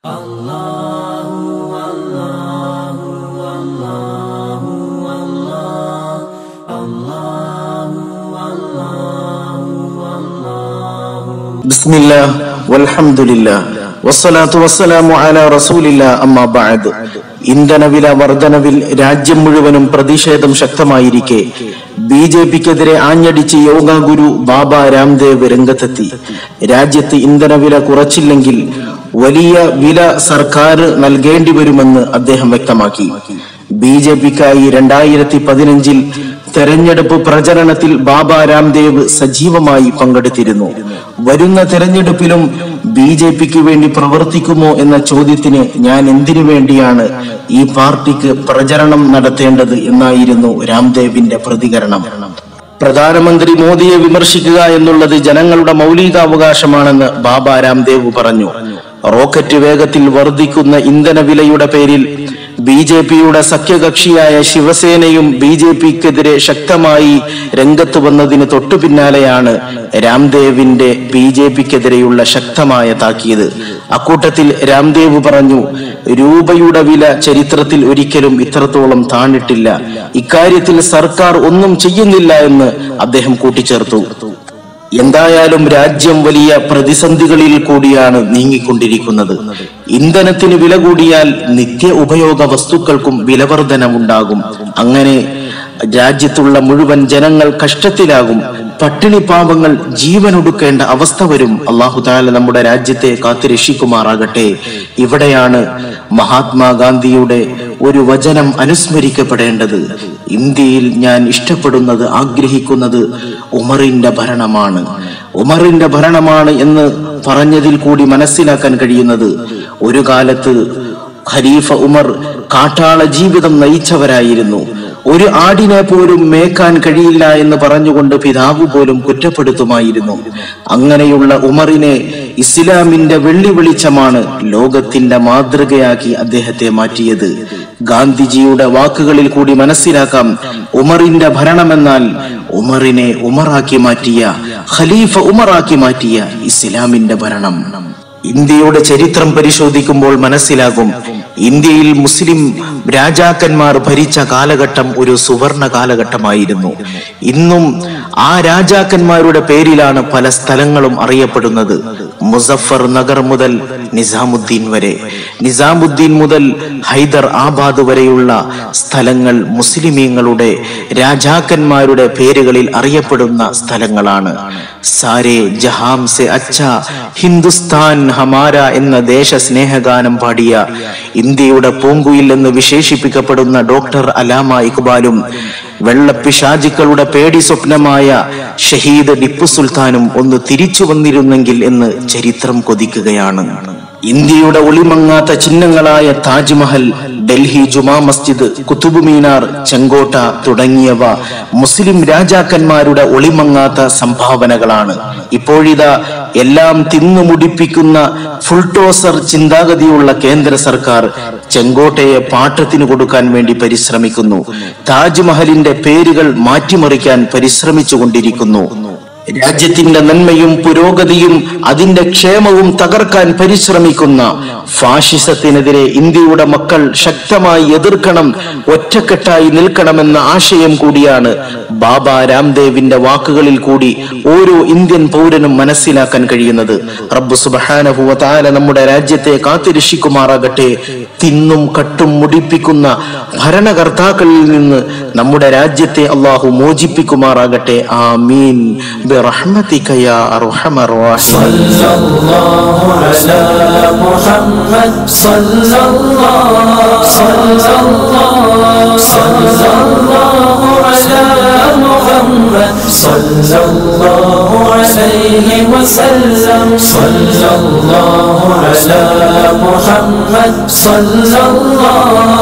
بسم الله والحمد لله والصلاة والسلام على رسول الله أما بعد ഇന്ധനവില വർധനവിൽ രാജ്യം മുഴുവനും പ്രതിഷേധം ശക്തമായിരിക്കെ ബി ജെ പിക്കെതിരെ ആഞ്ഞടിച്ച് യോഗ ഗുരു ബാബ രാംദേവ് രംഗത്തെത്തി രാജ്യത്ത് ഇന്ധനവില കുറച്ചില്ലെങ്കിൽ വലിയ വില സർക്കാർ നൽകേണ്ടി വരുമെന്ന് അദ്ദേഹം വ്യക്തമാക്കി ബി ജെ പിക്കായി രണ്ടായിരത്തി പതിനഞ്ചിൽ തെരഞ്ഞെടുപ്പ് പ്രചരണത്തിൽ ബാബ രാംദേവ് സജീവമായി പങ്കെടുത്തിരുന്നു വരുന്ന തെരഞ്ഞെടുപ്പിലും ബി ജെ പിക്ക് വേണ്ടി പ്രവർത്തിക്കുമോ എന്ന ചോദ്യത്തിന് ഞാൻ എന്തിനു വേണ്ടിയാണ് ഈ പാർട്ടിക്ക് പ്രചരണം നടത്തേണ്ടത് എന്നായിരുന്നു രാംദേവിന്റെ പ്രതികരണം പ്രധാനമന്ത്രി മോദിയെ വിമർശിക്കുക എന്നുള്ളത് ജനങ്ങളുടെ മൗലികാവകാശമാണെന്ന് ബാബ രാംദേവ് പറഞ്ഞു റോക്കറ്റ് വേഗത്തിൽ വർദ്ധിക്കുന്ന ഇന്ധന വിലയുടെ പേരിൽ ബി ജെ പിയുടെ സഖ്യകക്ഷിയായ ശിവസേനയും ബി ജെ പിക്കെതിരെ ശക്തമായി രംഗത്ത് വന്നതിന് തൊട്ടു പിന്നാലെയാണ് രാംദേവിന്റെ ബി ജെ പിക്കെതിരെയുള്ള ശക്തമായ താക്കീത് അക്കൂട്ടത്തിൽ രാംദേവ് പറഞ്ഞു രൂപയുടെ വില ചരിത്രത്തിൽ ഒരിക്കലും ഇത്രത്തോളം താണിട്ടില്ല ഇക്കാര്യത്തിൽ സർക്കാർ ഒന്നും ചെയ്യുന്നില്ല എന്ന് അദ്ദേഹം കൂട്ടിച്ചേർത്തു എന്തായാലും രാജ്യം വലിയ പ്രതിസന്ധികളിൽ കൂടിയാണ് നീങ്ങിക്കൊണ്ടിരിക്കുന്നത് ഇന്ധനത്തിന് വില കൂടിയാൽ നിത്യ ഉപയോഗ വസ്തുക്കൾക്കും വിലവർധനമുണ്ടാകും അങ്ങനെ രാജ്യത്തുള്ള മുഴുവൻ ജനങ്ങൾ കഷ്ടത്തിലാകും പട്ടിണി പാവങ്ങൾ ജീവനൊടുക്കേണ്ട അവസ്ഥ വരും അള്ളാഹു താല നമ്മുടെ രാജ്യത്തെ കാത്തുരക്ഷിക്കുമാറാകട്ടെ ഇവിടെയാണ് മഹാത്മാഗാന്ധിയുടെ ഒരു വചനം അനുസ്മരിക്കപ്പെടേണ്ടത് ഇന്ത്യയിൽ ഞാൻ ഇഷ്ടപ്പെടുന്നത് ആഗ്രഹിക്കുന്നത് ഉമറിന്റെ ഭരണമാണ് ഉമറിന്റെ ഭരണമാണ് എന്ന് പറഞ്ഞതിൽ കൂടി മനസ്സിലാക്കാൻ കഴിയുന്നത് ഒരു കാലത്ത് ഖലീഫ ഉമർ കാട്ടാള ജീവിതം നയിച്ചവരായിരുന്നു ഒരു ആടിനെ പോലും മേക്കാൻ കഴിയില്ല എന്ന് പറഞ്ഞുകൊണ്ട് പിതാവ് പോലും കുറ്റപ്പെടുത്തുമായിരുന്നു അങ്ങനെയുള്ള ഉമറിനെ ഇസ്ലാമിന്റെ വെള്ളി വെളിച്ചമാണ് ലോകത്തിന്റെ മാതൃകയാക്കി അദ്ദേഹത്തെ മാറ്റിയത് ഗാന്ധിജിയുടെ വാക്കുകളിൽ കൂടി മനസ്സിലാക്കാം ഉമറിന്റെ ഭരണമെന്നാൽ ഉമറിനെ ഉമറാക്കി മാറ്റിയ ഖലീഫ ഉമറാക്കി മാറ്റിയ ഇസ്ലാമിന്റെ ഭരണം ഇന്ത്യയുടെ ചരിത്രം പരിശോധിക്കുമ്പോൾ മനസ്സിലാകും ഇന്ത്യയിൽ മുസ്ലിം രാജാക്കന്മാർ ഭരിച്ച കാലഘട്ടം ഒരു സുവർണ കാലഘട്ടമായിരുന്നു ഇന്നും ആ രാജാക്കന്മാരുടെ പേരിലാണ് പല സ്ഥലങ്ങളും അറിയപ്പെടുന്നത് മുസഫർ നഗർ മുതൽ നിസാമുദ്ദീൻ വരെ നിസാമുദ്ദീൻ മുതൽ ഹൈദർ ആബാദ് വരെയുള്ള സ്ഥലങ്ങൾ മുസ്ലിമീങ്ങളുടെ രാജാക്കന്മാരുടെ പേരുകളിൽ അറിയപ്പെടുന്ന സ്ഥലങ്ങളാണ് സാരേ ജഹാം സെ അച്ഛ ഹിന്ദുസ്ഥാൻ ഹമാര എന്ന ദേശസ്നേഹഗാനം പാടിയ ഇന്ത്യയുടെ പൂങ്കുയിൽ എന്ന് വിശേഷിപ്പിക്കപ്പെടുന്ന ഡോക്ടർ അലാമ ഇക്ബാലും വെള്ളപ്പിശാചുക്കളുടെ പേടി സ്വപ്നമായ ഷഹീദ് ടിപ്പു സുൽത്താനും ഒന്ന് തിരിച്ചു വന്നിരുന്നെങ്കിൽ എന്ന് ചരിത്രം കൊതിക്കുകയാണ് ഇന്ത്യയുടെ ഒളിമങ്ങാത്ത ചിഹ്നങ്ങളായ താജ്മഹൽ ഡൽഹി ജുമാ മസ്ജിദ് കുത്തുബ് മീനാർ ചെങ്കോട്ട തുടങ്ങിയവ മുസ്ലിം രാജാക്കന്മാരുടെ ഒളിമങ്ങാത്ത സംഭാവനകളാണ് ഇപ്പോഴിതാ എല്ലാം തിന്നു മുടിപ്പിക്കുന്ന ഫുൾട്ടോസർ ചിന്താഗതിയുള്ള കേന്ദ്ര സർക്കാർ ചെങ്കോട്ടയെ പാട്ടത്തിന് കൊടുക്കാൻ വേണ്ടി പരിശ്രമിക്കുന്നു താജ്മഹലിന്റെ പേരുകൾ മാറ്റിമറിക്കാൻ പരിശ്രമിച്ചു കൊണ്ടിരിക്കുന്നു രാജ്യത്തിന്റെ നന്മയും പുരോഗതിയും അതിന്റെ ക്ഷേമവും തകർക്കാൻ പരിശ്രമിക്കുന്ന ഫാഷിസത്തിനെതിരെ ഇന്ത്യയുടെ മക്കൾ ശക്തമായി എതിർക്കണം ഒറ്റക്കെട്ടായി നിൽക്കണമെന്ന ആശയം കൂടിയാണ് ബാബ രാംദേവിന്റെ വാക്കുകളിൽ കൂടി ഓരോ ഇന്ത്യൻ പൗരനും മനസ്സിലാക്കാൻ കഴിയുന്നത് റബ്ബു സുബാനഹുവ താല നമ്മുടെ രാജ്യത്തെ കാത്തിരക്ഷിക്കുമാറാകട്ടെ തിന്നും കട്ടും മുടിപ്പിക്കുന്ന ഭരണകർത്താക്കളിൽ നിന്ന് നമ്മുടെ രാജ്യത്തെ അള്ളാഹു മോചിപ്പിക്കുമാറാകട്ടെ ആമീൻ برحمتك يا أرحم الراحمين صلى الله على محمد صلى الله صلى الله صلى الله على محمد صلى الله عليه وسلم صلى الله على محمد صلى الله